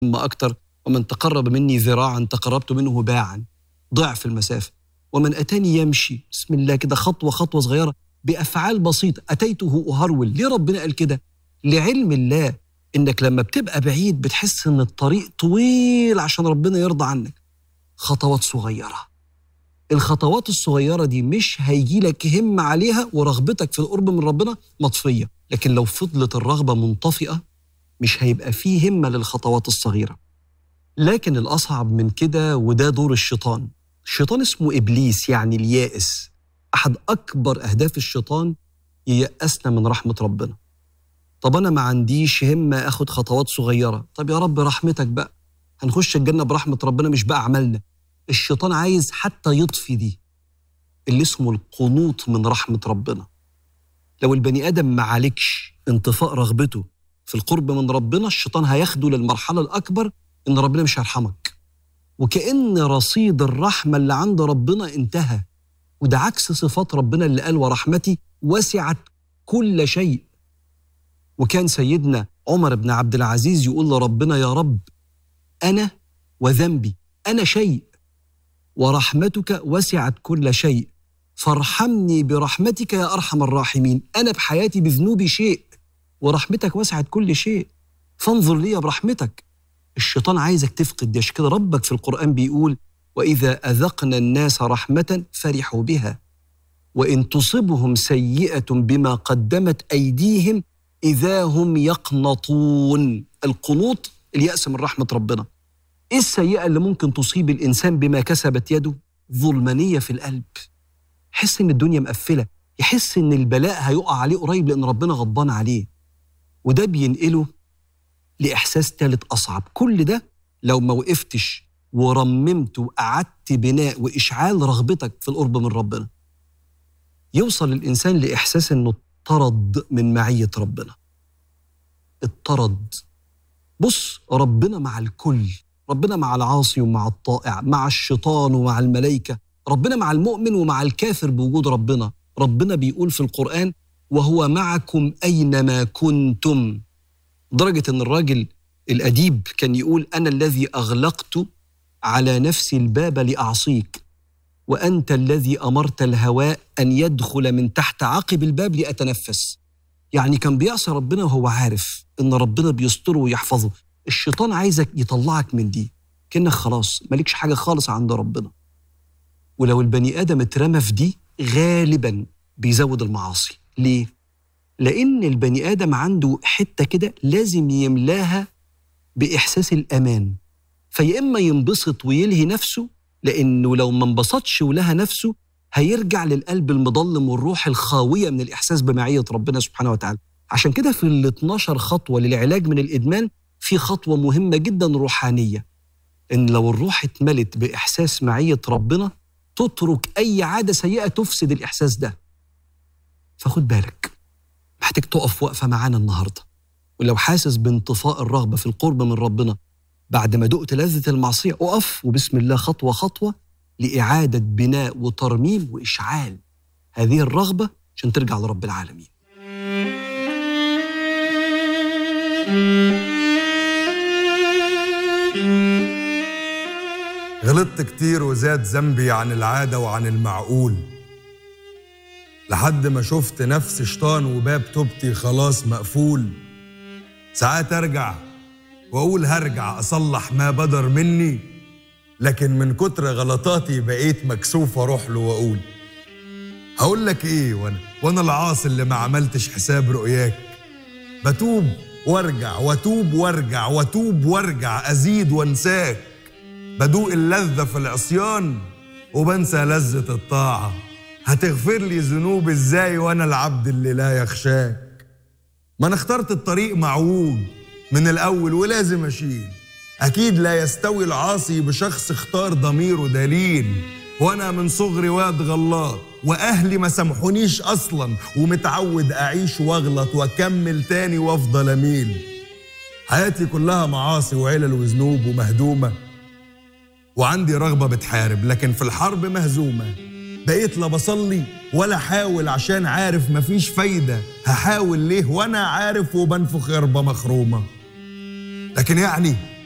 ما أكتر ومن تقرب مني ذراعا تقربت منه باعا ضعف المسافة ومن أتاني يمشي بسم الله كده خطوة خطوة صغيرة بأفعال بسيطة أتيته أهرول ليه ربنا قال كده لعلم الله إنك لما بتبقى بعيد بتحس إن الطريق طويل عشان ربنا يرضى عنك خطوات صغيرة الخطوات الصغيرة دي مش هيجي لك همة عليها ورغبتك في القرب من ربنا مطفية لكن لو فضلت الرغبة منطفئة مش هيبقى فيه همة للخطوات الصغيرة لكن الأصعب من كده وده دور الشيطان الشيطان اسمه إبليس يعني اليائس أحد أكبر أهداف الشيطان ييأسنا من رحمة ربنا طب أنا ما عنديش همة أخد خطوات صغيرة طب يا رب رحمتك بقى هنخش الجنة برحمة ربنا مش بأعمالنا الشيطان عايز حتى يطفي دي اللي اسمه القنوط من رحمة ربنا لو البني آدم ما عالجش انطفاء رغبته في القرب من ربنا الشيطان هياخده للمرحلة الأكبر إن ربنا مش هيرحمك وكأن رصيد الرحمة اللي عند ربنا انتهى وده عكس صفات ربنا اللي قال ورحمتي وسعت كل شيء وكان سيدنا عمر بن عبد العزيز يقول لربنا يا رب أنا وذنبي أنا شيء ورحمتك وسعت كل شيء فارحمني برحمتك يا ارحم الراحمين انا بحياتي بذنوبي شيء ورحمتك وسعت كل شيء فانظر لي برحمتك الشيطان عايزك تفقد دي عشان كده ربك في القران بيقول واذا اذقنا الناس رحمه فرحوا بها وان تصبهم سيئه بما قدمت ايديهم اذا هم يقنطون القنوط الياس من رحمه ربنا ايه السيئه اللي ممكن تصيب الانسان بما كسبت يده ظلمانيه في القلب يحس ان الدنيا مقفله يحس ان البلاء هيقع عليه قريب لان ربنا غضبان عليه وده بينقله لاحساس ثالث اصعب كل ده لو ما وقفتش ورممت وقعدت بناء واشعال رغبتك في القرب من ربنا يوصل الانسان لاحساس انه اطرد من معيه ربنا اطرد بص ربنا مع الكل ربنا مع العاصي ومع الطائع مع الشيطان ومع الملائكة ربنا مع المؤمن ومع الكافر بوجود ربنا ربنا بيقول في القرآن وهو معكم أينما كنتم درجة أن الراجل الأديب كان يقول أنا الذي أغلقت على نفسي الباب لأعصيك وأنت الذي أمرت الهواء أن يدخل من تحت عقب الباب لأتنفس يعني كان بيعصي ربنا وهو عارف أن ربنا بيستره ويحفظه الشيطان عايزك يطلعك من دي كأنك خلاص مالكش حاجة خالص عند ربنا ولو البني آدم اترمى في دي غالبا بيزود المعاصي ليه؟ لأن البني آدم عنده حتة كده لازم يملاها بإحساس الأمان فيا إما ينبسط ويلهي نفسه لأنه لو ما انبسطش ولها نفسه هيرجع للقلب المضلم والروح الخاوية من الإحساس بمعية ربنا سبحانه وتعالى عشان كده في ال 12 خطوة للعلاج من الإدمان في خطوة مهمة جدا روحانية إن لو الروح اتملت بإحساس معية ربنا تترك أي عادة سيئة تفسد الإحساس ده فخد بالك محتاج تقف وقفة معانا النهاردة ولو حاسس بانطفاء الرغبة في القرب من ربنا بعد ما دقت لذة المعصية أقف وبسم الله خطوة خطوة لإعادة بناء وترميم وإشعال هذه الرغبة عشان ترجع لرب العالمين غلطت كتير وزاد ذنبي عن العادة وعن المعقول لحد ما شفت نفس شيطان وباب توبتي خلاص مقفول ساعات ارجع واقول هرجع اصلح ما بدر مني لكن من كتر غلطاتي بقيت مكسوف اروح له واقول هقول لك ايه وانا وانا العاصي اللي ما عملتش حساب رؤياك بتوب وارجع واتوب وارجع واتوب وارجع ازيد وانساك بدوق اللذة في العصيان وبنسى لذة الطاعة هتغفر لي ذنوب ازاي وانا العبد اللي لا يخشاك ما انا اخترت الطريق معوج من الاول ولازم اشيل اكيد لا يستوي العاصي بشخص اختار ضميره دليل وانا من صغري واد غلط واهلي ما سامحونيش اصلا ومتعود اعيش واغلط واكمل تاني وافضل اميل حياتي كلها معاصي وعلل وذنوب ومهدومه وعندي رغبة بتحارب لكن في الحرب مهزومة بقيت لا بصلي ولا حاول عشان عارف مفيش فايدة هحاول ليه وانا عارف وبنفخ غربة مخرومة لكن يعني